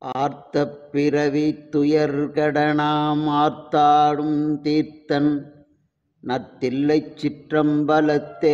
ஆர்த்த பிறவி துயர்கடனாம் ஆர்த்தாடும் தீர்த்தன் நத்தில்லைச் சிற்றம்பலத்தே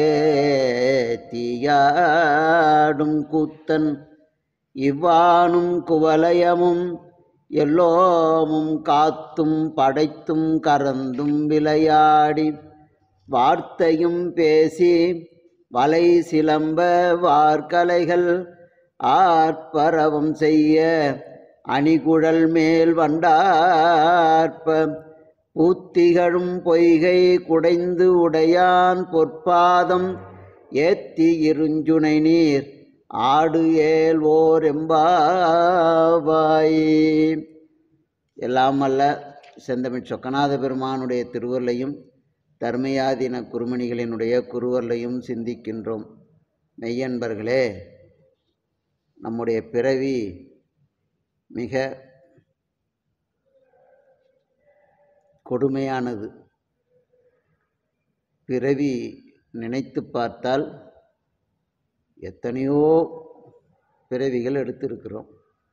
தீயாடும் கூத்தன் இவ்வானும் குவலயமும் எல்லோமும் காத்தும் படைத்தும் கறந்தும் விளையாடி வார்த்தையும் பேசி வலை சிலம்ப வார்கலைகள் ஆர்ப்பரவம் செய்ய அணிகுழல் மேல் வண்டார்ப்ப பூத்திகழும் பொய்கை குடைந்து உடையான் பொற்பாதம் ஏத்தி இருஞ்சுனை நீர் ஆடு ஏல் ஓர் எம்பாவாய் எல்லாம் அல்ல செந்தமிழ் சொக்கநாத பெருமானுடைய திருவருளையும் தர்மயாதீன குருமணிகளினுடைய குருவர்களையும் சிந்திக்கின்றோம் மெய்யன்பர்களே நம்முடைய பிறவி மிக கொடுமையானது பிறவி நினைத்து பார்த்தால் எத்தனையோ பிறவிகள் எடுத்திருக்கிறோம்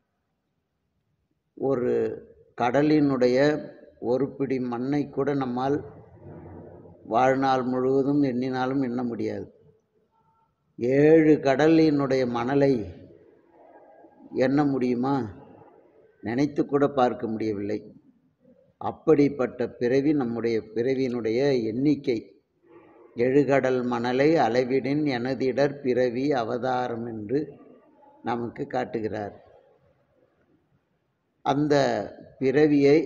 ஒரு கடலினுடைய ஒரு பிடி மண்ணை கூட நம்மால் வாழ்நாள் முழுவதும் எண்ணினாலும் எண்ண முடியாது ஏழு கடலினுடைய மணலை எண்ண முடியுமா நினைத்து கூட பார்க்க முடியவில்லை அப்படிப்பட்ட பிறவி நம்முடைய பிறவியினுடைய எண்ணிக்கை எழுகடல் மணலை அளவிடின் எனதிடர் பிறவி அவதாரம் என்று நமக்கு காட்டுகிறார் அந்த பிறவியை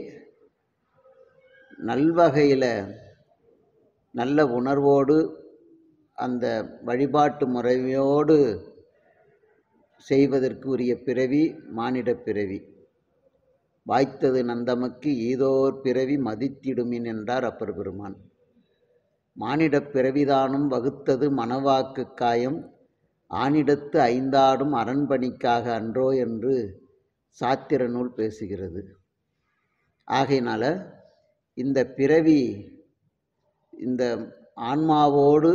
நல்வகையில் நல்ல உணர்வோடு அந்த வழிபாட்டு முறையோடு செய்வதற்கு உரிய பிறவி மானிட பிறவி வாய்த்தது நந்தமக்கு ஈதோர் பிறவி மதித்திடுமின் என்றார் அப்பர் பெருமான் மானிடப் பிறவிதானும் வகுத்தது மணவாக்கு காயம் ஆனிடத்து ஐந்தாடும் அரண்பணிக்காக அன்றோ என்று சாத்திர நூல் பேசுகிறது ஆகையினால இந்த பிறவி இந்த ஆன்மாவோடு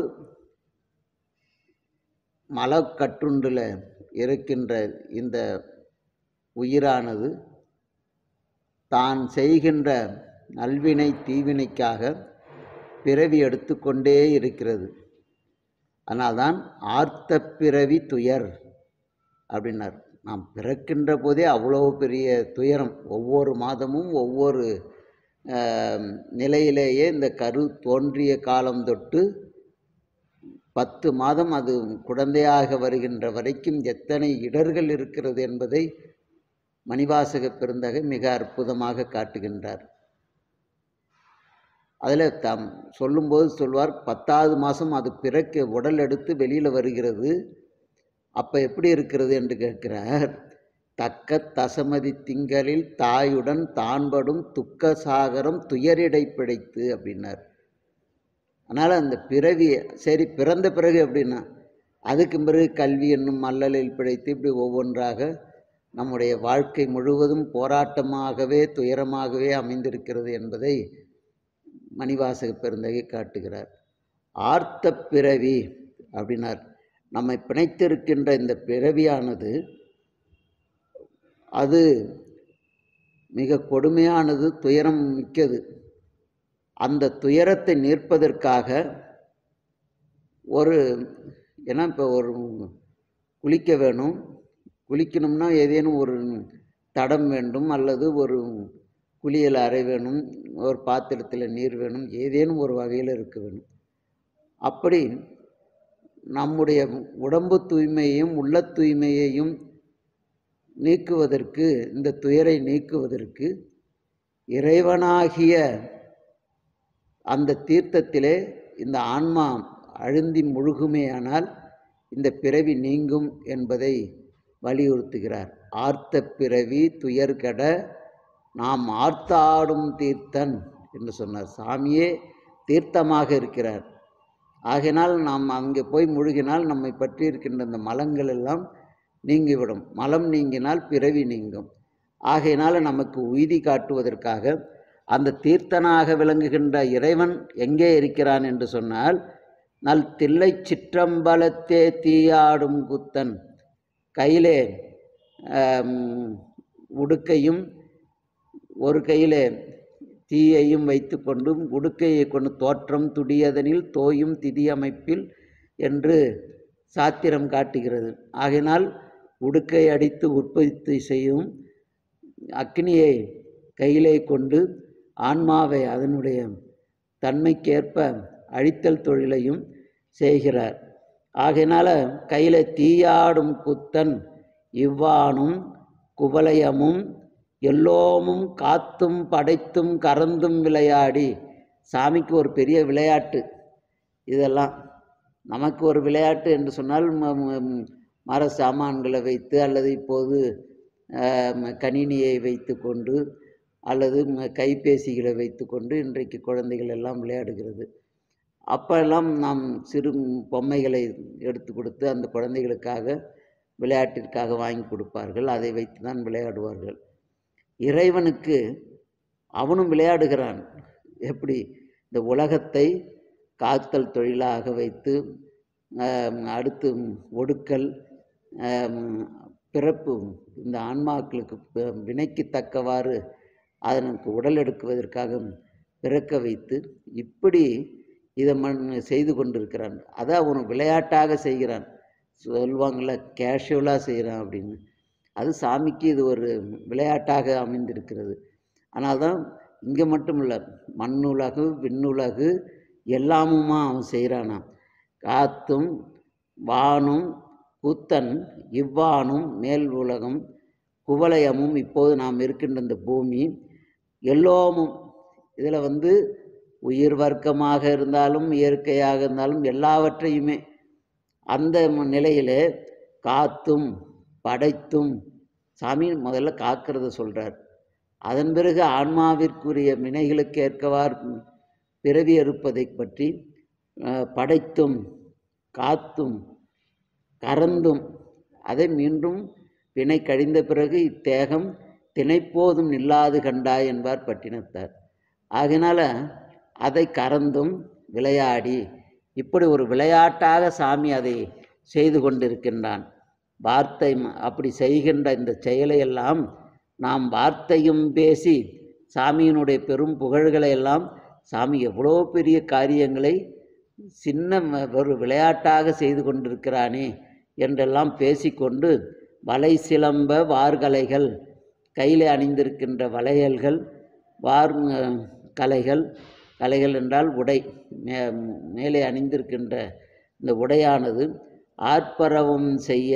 மலக்கட்டுண்டில் இருக்கின்ற இந்த உயிரானது தான் செய்கின்ற நல்வினை தீவினைக்காக பிறவி எடுத்துக்கொண்டே இருக்கிறது அதனால்தான் ஆர்த்த பிறவி துயர் அப்படின்னார் நாம் பிறக்கின்ற போதே அவ்வளோ பெரிய துயரம் ஒவ்வொரு மாதமும் ஒவ்வொரு நிலையிலேயே இந்த கரு தோன்றிய காலம் தொட்டு பத்து மாதம் அது குழந்தையாக வருகின்ற வரைக்கும் எத்தனை இடர்கள் இருக்கிறது என்பதை மணிவாசக பெருந்தகை மிக அற்புதமாக காட்டுகின்றார் அதில் தாம் சொல்லும்போது சொல்வார் பத்தாவது மாதம் அது பிறக்க உடல் எடுத்து வெளியில் வருகிறது அப்போ எப்படி இருக்கிறது என்று கேட்கிறார் தக்க தசமதி திங்களில் தாயுடன் தான்படும் துக்க சாகரம் துயரிடை பிழைத்து அப்படின்னார் அதனால் அந்த பிறவி சரி பிறந்த பிறகு அப்படின்னா அதுக்கு பிறகு கல்வி என்னும் மல்லலில் பிழைத்து இப்படி ஒவ்வொன்றாக நம்முடைய வாழ்க்கை முழுவதும் போராட்டமாகவே துயரமாகவே அமைந்திருக்கிறது என்பதை மணிவாசக பெருந்தகை காட்டுகிறார் ஆர்த்த பிறவி அப்படின்னார் நம்மை பிணைத்திருக்கின்ற இந்த பிறவியானது அது மிக கொடுமையானது துயரம் மிக்கது அந்த துயரத்தை நிற்பதற்காக ஒரு ஏன்னா இப்போ ஒரு குளிக்க வேணும் குளிக்கணும்னா ஏதேனும் ஒரு தடம் வேண்டும் அல்லது ஒரு குளியல் அறை வேணும் ஒரு பாத்திரத்தில் நீர் வேணும் ஏதேனும் ஒரு வகையில் இருக்க வேணும் அப்படி நம்முடைய உடம்பு தூய்மையையும் உள்ள தூய்மையையும் நீக்குவதற்கு இந்த துயரை நீக்குவதற்கு இறைவனாகிய அந்த தீர்த்தத்திலே இந்த ஆன்மா அழுந்தி முழுகுமேயானால் இந்த பிறவி நீங்கும் என்பதை வலியுறுத்துகிறார் ஆர்த்த பிறவி துயர்கட நாம் ஆர்த்தாடும் தீர்த்தன் என்று சொன்னார் சாமியே தீர்த்தமாக இருக்கிறார் ஆகையினால் நாம் அங்கே போய் முழுகினால் நம்மை பற்றி இருக்கின்ற இந்த மலங்கள் எல்லாம் நீங்கிவிடும் மலம் நீங்கினால் பிறவி நீங்கும் ஆகையினால் நமக்கு உய்தி காட்டுவதற்காக அந்த தீர்த்தனாக விளங்குகின்ற இறைவன் எங்கே இருக்கிறான் என்று சொன்னால் நல் தில்லை சிற்றம்பலத்தே தீயாடும் குத்தன் கையிலே ஆம், உடுக்கையும் ஒரு கையிலே தீயையும் வைத்து கொண்டும் உடுக்கையை கொண்டு தோற்றம் துடியதனில் தோயும் திதி அமைப்பில் என்று சாத்திரம் காட்டுகிறது ஆகையினால் உடுக்கை அடித்து உற்பத்தி செய்யும் அக்னியை கையிலே கொண்டு ஆன்மாவை அதனுடைய தன்மைக்கேற்ப அழித்தல் தொழிலையும் செய்கிறார் ஆகையினால கையில் தீயாடும் குத்தன் இவ்வானும் குவலயமும் எல்லோமும் காத்தும் படைத்தும் கறந்தும் விளையாடி சாமிக்கு ஒரு பெரிய விளையாட்டு இதெல்லாம் நமக்கு ஒரு விளையாட்டு என்று சொன்னால் ம- ம- மர சாமான்களை வைத்து அல்லது இப்போது ஆம், கணினியை வைத்து கொண்டு அல்லது ம- கைபேசிகளை வைத்து கொண்டு இன்றைக்கு குழந்தைகள் எல்லாம் விளையாடுகிறது அப்பெல்லாம் நாம் சிறு பொம்மைகளை எடுத்து கொடுத்து அந்த குழந்தைகளுக்காக விளையாட்டிற்காக வாங்கி கொடுப்பார்கள் அதை வைத்து தான் விளையாடுவார்கள் இறைவனுக்கு அவனும் விளையாடுகிறான் எப்படி இந்த உலகத்தை காத்தல் தொழிலாக வைத்து ஆம், அடுத்து ஒடுக்கல் ஆம், பிறப்பு இந்த ஆன்மாக்களுக்கு ப- வினைக்கு தக்கவாறு அதனுக்கு உடல் எடுக்குவதற்காக பிறக்க வைத்து இப்படி இதை மண் செய்து கொண்டிருக்கிறான் அதை அவன் விளையாட்டாக செய்கிறான் சொல்லுவாங்கள்ல கேஷுவலாக செய்கிறான் அப்படின்னு அது சாமிக்கு இது ஒரு விளையாட்டாக அமைந்திருக்கிறது ஆனால் தான் இங்கே மட்டும் இல்லை மண்ணுலகு விண்ணுலகு எல்லாமுமா அவன் செய்கிறானாம் காத்தும் வானும் கூத்தன் இவ்வானும் மேல் உலகம் குவலயமும் இப்போது நாம் இருக்கின்ற இந்த பூமி எல்லோமும் இதில் வந்து உயிர் வர்க்கமாக இருந்தாலும் இயற்கையாக இருந்தாலும் எல்லாவற்றையுமே அந்த ம- நிலையிலே காத்தும் படைத்தும் சாமி முதல்ல காக்கிறத சொல்கிறார் அதன் பிறகு ஆன்மாவிற்குரிய வினைகளுக்கு ஏற்கவார் பிறவி அறுப்பதை பற்றி அஹ், படைத்தும் காத்தும் கறந்தும் அதை மீண்டும் வினை கழிந்த பிறகு இத்தேகம் திணைப்போதும் நில்லாது கண்டாய் என்பார் பட்டினத்தார் ஆகினால அதை கறந்தும் விளையாடி இப்படி ஒரு விளையாட்டாக சாமி அதை செய்து கொண்டிருக்கின்றான் வார்த்தை ம- அப்படி செய்கின்ற இந்த செயலை எல்லாம் நாம் வார்த்தையும் பேசி சாமியினுடைய பெரும் புகழ்களை எல்லாம் சாமி எவ்வளோ பெரிய காரியங்களை சின்ன ம- ஒரு விளையாட்டாக செய்து கொண்டிருக்கிறானே என்றெல்லாம் பேசிக்கொண்டு வலை சிலம்ப வார்கலைகள் கையில் அணிந்திருக்கின்ற வளையல்கள் வார் அஹ், கலைகள் கலைகள் என்றால் உடை மே மேலே அணிந்திருக்கின்ற இந்த உடையானது ஆர்ப்பரவும் செய்ய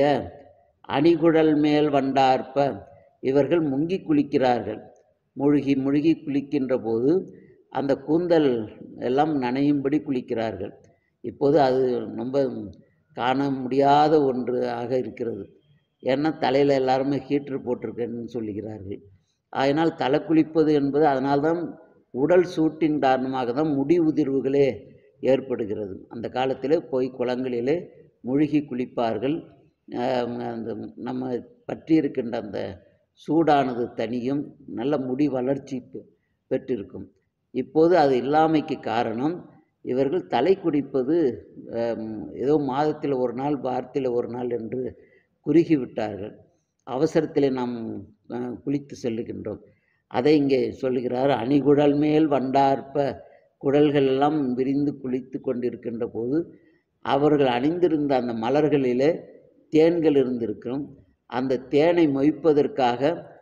அணிகுழல் மேல் வண்டார்ப்ப இவர்கள் முங்கி குளிக்கிறார்கள் முழுகி முழுகி குளிக்கின்ற போது அந்த கூந்தல் எல்லாம் நனையும்படி குளிக்கிறார்கள் இப்போது அது ரொம்ப காண முடியாத ஒன்று ஆக இருக்கிறது ஏன்னா தலையில் எல்லாருமே ஹீட்ரு போட்டிருக்கேன்னு சொல்லுகிறார்கள் அதனால் தலை குளிப்பது என்பது அதனால்தான் உடல் சூட்டின் காரணமாக தான் முடி உதிர்வுகளே ஏற்படுகிறது அந்த காலத்திலே போய் குளங்களிலே முழுகி குளிப்பார்கள் ஆம், அந்த நம்ம பற்றி இருக்கின்ற அந்த சூடானது தனியும் நல்ல முடி வளர்ச்சி பெ- பெற்றிருக்கும் இப்போது அது இல்லாமைக்கு காரணம் இவர்கள் தலை குடிப்பது ஆம், ஏதோ மாதத்தில் ஒரு நாள் வாரத்தில் ஒரு நாள் என்று குறுகி விட்டார்கள் அவசரத்தில் நாம் அஹ், குளித்து செல்லுகின்றோம் அதை இங்கே சொல்லுகிறார் அணிகுழல் மேல் வண்டார்ப்ப குழல்கள் எல்லாம் விரிந்து குளித்து கொண்டிருக்கின்ற போது அவர்கள் அணிந்திருந்த அந்த மலர்களிலே தேன்கள் இருந்திருக்கும் அந்த தேனை மொய்ப்பதற்காக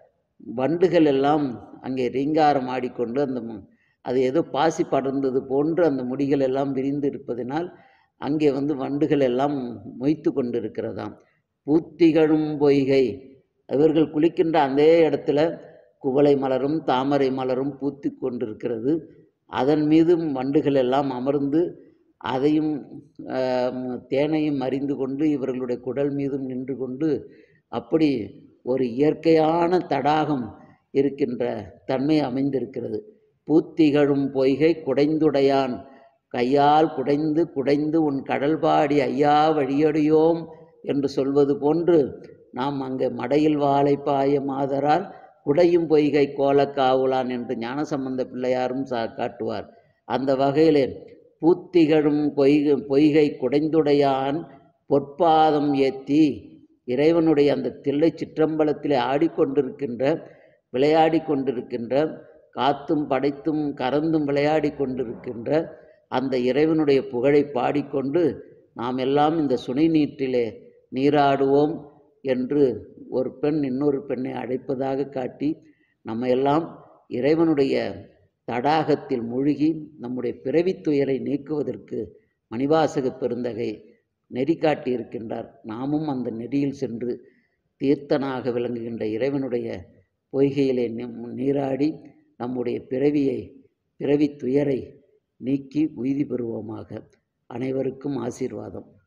வண்டுகள் எல்லாம் அங்கே ரீங்காரம் ஆடிக்கொண்டு அந்த மு- அது ஏதோ பாசி படர்ந்தது போன்று அந்த முடிகள் எல்லாம் விரிந்து இருப்பதினால் அங்கே வந்து வண்டுகள் எல்லாம் மொய்த்து கொண்டிருக்கிறதாம் பூத்திகழும் பொய்கை இவர்கள் குளிக்கின்ற அதே இடத்துல குவளை மலரும் தாமரை மலரும் பூத்து கொண்டிருக்கிறது அதன் மீதும் வண்டுகள் எல்லாம் அமர்ந்து அதையும் ஆம், தேனையும் அறிந்து கொண்டு இவர்களுடைய குடல் மீதும் நின்று கொண்டு அப்படி ஒரு இயற்கையான தடாகம் இருக்கின்ற தன்மை அமைந்திருக்கிறது பூத்திகழும் பொய்கை குடைந்துடையான் கையால் குடைந்து குடைந்து உன் கடல்பாடி ஐயா வழியடியோம் என்று சொல்வது போன்று நாம் அங்கே மடையில் வாழை பாய மாதரால் குடையும் பொய்கை கோலக்காவுலான் என்று ஞானசம்பந்த பிள்ளையாரும் சா காட்டுவார் அந்த வகையிலே பூத்திகழும் பொய்கை பொய்கை குடைந்துடையான் பொற்பாதம் ஏத்தி இறைவனுடைய அந்த தில்லை சிற்றம்பலத்திலே ஆடிக்கொண்டிருக்கின்ற விளையாடி கொண்டிருக்கின்ற காத்தும் படைத்தும் கறந்தும் விளையாடி கொண்டிருக்கின்ற அந்த இறைவனுடைய புகழை பாடிக்கொண்டு நாம் எல்லாம் இந்த சுனை நீற்றிலே நீராடுவோம் என்று ஒரு பெண் இன்னொரு பெண்ணை அழைப்பதாக காட்டி நம்ம எல்லாம் இறைவனுடைய தடாகத்தில் மூழ்கி நம்முடைய பிறவித் துயரை நீக்குவதற்கு மணிவாசக பெருந்தகை நெறி காட்டி இருக்கின்றார் நாமும் அந்த நெறியில் சென்று தீர்த்தனாக விளங்குகின்ற இறைவனுடைய பொய்கையிலே நி- நீராடி நம்முடைய பிறவியை பிறவித் துயரை நீக்கி உய்தி பெறுவோமாக அனைவருக்கும் ஆசீர்வாதம்